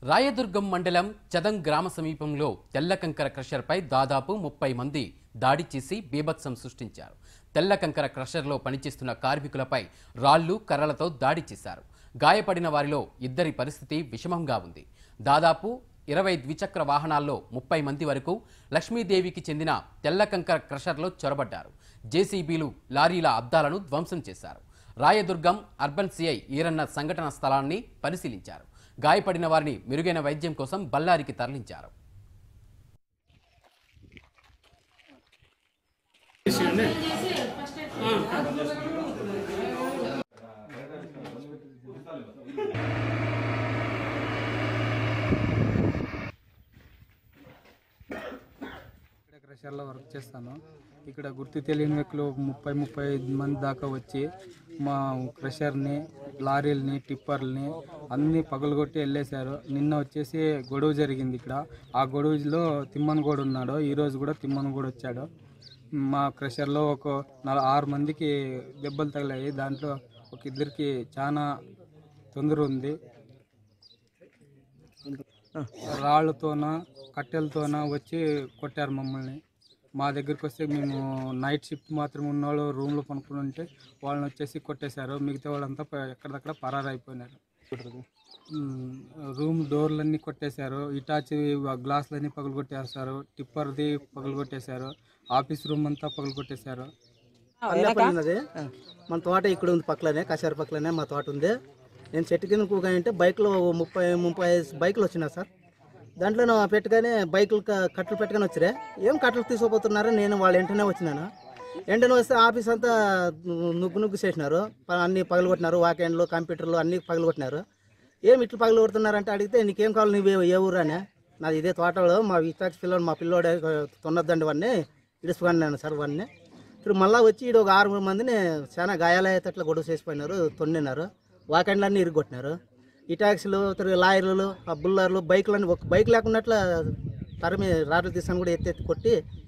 రాయదుర్గం మండలం చదం గ్రామ సమీపంలో తెల్ల కంకర క్రషర్పై దాదాపు ముప్పై మంది దాడి చేసి బీభత్సం సృష్టించారు తెల్ల కంకర క్రషర్లో పనిచేస్తున్న కార్మికులపై రాళ్లు కర్రలతో దాడి చేశారు గాయపడిన వారిలో ఇద్దరి పరిస్థితి విషమంగా ఉంది దాదాపు ఇరవై ద్విచక్ర వాహనాల్లో ముప్పై మంది వరకు లక్ష్మీదేవికి చెందిన తెల్ల కంకర క్రషర్లో చొరబడ్డారు జేసీబీలు లారీల అద్దాలను ధ్వంసం చేశారు రాయదుర్గం అర్బన్ సిఐ ఈరన్న సంఘటన స్థలాన్ని పరిశీలించారు గాయపడిన వారిని మెరుగైన వైద్యం కోసం బళ్ళారికి తరలించారు ఇక్కడ క్రషర్లో వర్క్ చేస్తాను ఇక్కడ గుర్తు తెలియని వ్యక్తులు ఒక ముప్పై ముప్పై ఐదు మంది దాకా వచ్చి మా క్రషర్ని లారీల్ని టిప్పర్ని అన్నీ పగలగొట్టి వెళ్ళేశారు నిన్న వచ్చేసి గొడవ జరిగింది ఇక్కడ ఆ గొడవలో తిమ్మన్ కూడా ఉన్నాడు ఈరోజు కూడా తిమ్మన్ కూడా వచ్చాడు మా క్రషర్లో ఒక నల ఆరు మందికి దెబ్బలు తగిలాయి దాంట్లో ఒక ఇద్దరికి చాలా తొందర ఉంది రాళ్ళతోన కట్టెలతోన వచ్చి కొట్టారు మమ్మల్ని మా దగ్గరికి వస్తే మేము నైట్ షిఫ్ట్ మాత్రం ఉన్నవాళ్ళు రూమ్లో పనుకుని ఉంటే వాళ్ళని వచ్చేసి కొట్టేశారు మిగతా వాళ్ళంతా ప- ఎక్కడిదక్కడ పరారైపోయినారు ఉమ్, రూమ్ డోర్లన్నీ కొట్టేశారు ఇటాచి గ్లాసులన్నీ పగలు కొట్టేస్తారు టిప్పర్ది పగలు కొట్టేశారు ఆఫీస్ రూమ్ అంతా పగలు కొట్టేశారు పల్లెపల్లి ఉన్నది మన తోట ఇక్కడ ఉంది పక్కలనే కషార పక్కలనే మా తోట ఉంది నేను చెట్టు కింద కూగానంటే బైక్లో ఓ ముప్పై ముప్పై ఐదు బైకులు వచ్చినాయి సార్ దాంట్లో నా పెట్టుగానే బైకులు క- కట్టలు పెట్టుకొని వచ్చిరే ఏం కట్టలు తీసుకుపోతున్నారు నేను వాళ్ళ వెంటనే వచ్చినాను వెంటనే వస్తే ఆఫీస్ అంతా నుగ్గు నుగ్గు చేసినారు ప- అన్ని పగలగొట్టినారు వాకెండ్లు కంప్యూటర్లు అన్ని పగలగొట్టినారు ఏం ఇట్లా పగలగొడుతున్నారంటే అడిగితే నీకేం కావాలి నువ్వు ఏ- ఏ ఊరు అని నాది ఇదే తోటలో మా వితాక్ష పిల్లలు మా పిల్లోడే తొన్నద్దండి వాడిని ఇడుచుకున్నాను సార్ వాడిని ఇప్పుడు మళ్ళీ వచ్చి ఈడ ఒక ఆరు మందిని చాలా గాయాలయ్యేటట్లు గొడవ చేసిపోయినారు తొన్నినారు వాకెండ్లన్నీ ఇరుగొట్టినారు ఈ ట్యాక్సీలు తిరిగి లాయర్లు ఆ బుల్లర్లు బైకులన్నీ ఒక బైక్ లేకున్నట్లు తరిమి రాడ్లు తీసుకొని కూడా ఎత్తి ఎత్తి కొట్టి